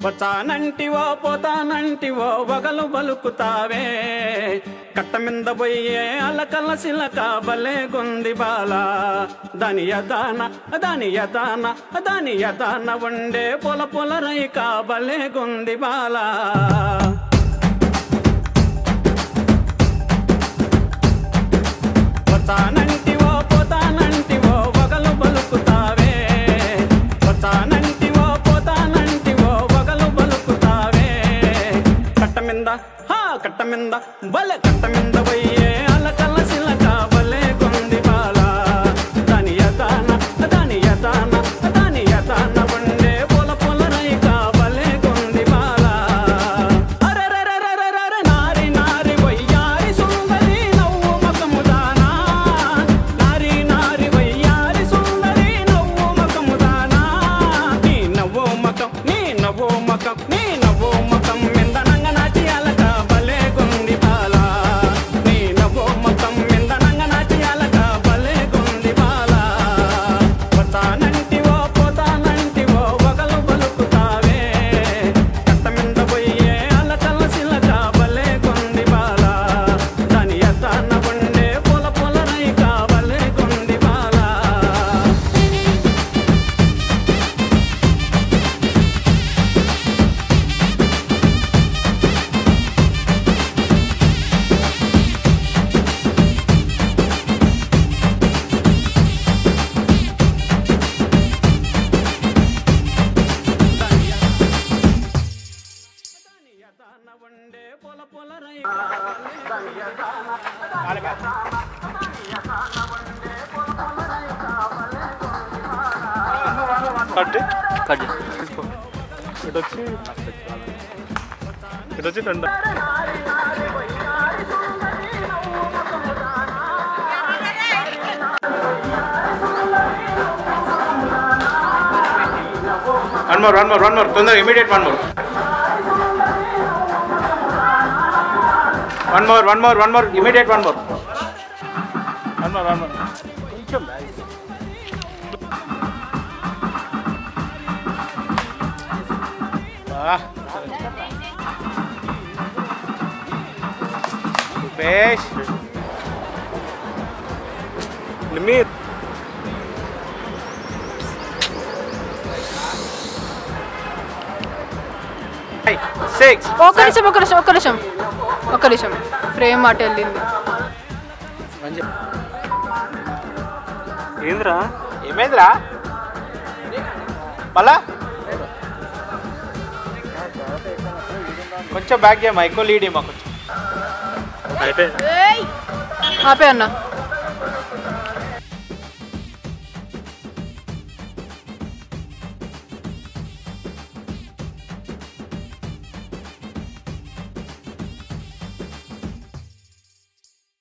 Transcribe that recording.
వచ్చానంటివో పోతానంటివో వగలు బలుకుతావే కట్ట మీద పోయే అలకల సిలక బలే గుంది బాల దాని యదాన దాని యదాన దాని యదాన ఉండే పొల పొల రైక బలే గుంది బాల వచ్చానంటివో పోతానంటివో వగలు బలుకుతావే వచ్చానంటివో పోతానంటివో వగలు బలుకుతావే కట్ట మింద హా కట్ట మింద బలె కట్ట మింద పోయే అలకల సిలక బలే గుంది బాల దాని యదాన దాని యదాన దాని యదాన ఉండే పొల పొల రైక బలే గుంది బాల అరెరెరెరెరెరె నారి నారి వయ్యారి సుందరి నవ్వు మకము దానా నారి నారి వయ్యారి సుందరి నవ్వు మకము దానా నీ నవ్వు మకం నీ నవ్వు మకం నీ నవ్వు మకం మింద నంగ నాచి అలక బలే గుంది బాల నీ నవ్వు మకం మింద నంగ నాచి అలక బలే గుంది బాల పోతానంటివో పోతానంటివో వగలు బలుకుతావే కట్ట మింద పోయే అలకల సిలక బలే గుంది బాల దాని ఎత్తాన ఉండే పొల పొల రైక బలే గుంది బాల ఉండే పొల పొల రైక కట్ కట్ తీసుకో ఇటు వచ్చి ఇటు వచ్చి friend one more one more one more తొందరగా immediate one more one more one more one more immediate one more one more one more కొంచెం బేష్ నిమిత్ సిక్స్ ఒక్క నిమిషం ఒక్క నిమిషం ఒక్క నిమిషం ఒక్క నిమిషం ఫ్రేమ్ అటు వెళ్ళింది ఏంద్రా ఏమైందిరా మళ్ళా కొంచెం బ్యాక్ చేయమా ఎక్కువ లీడ్ ఇమ్మా కొంచెం అయితే ఆపే అన్న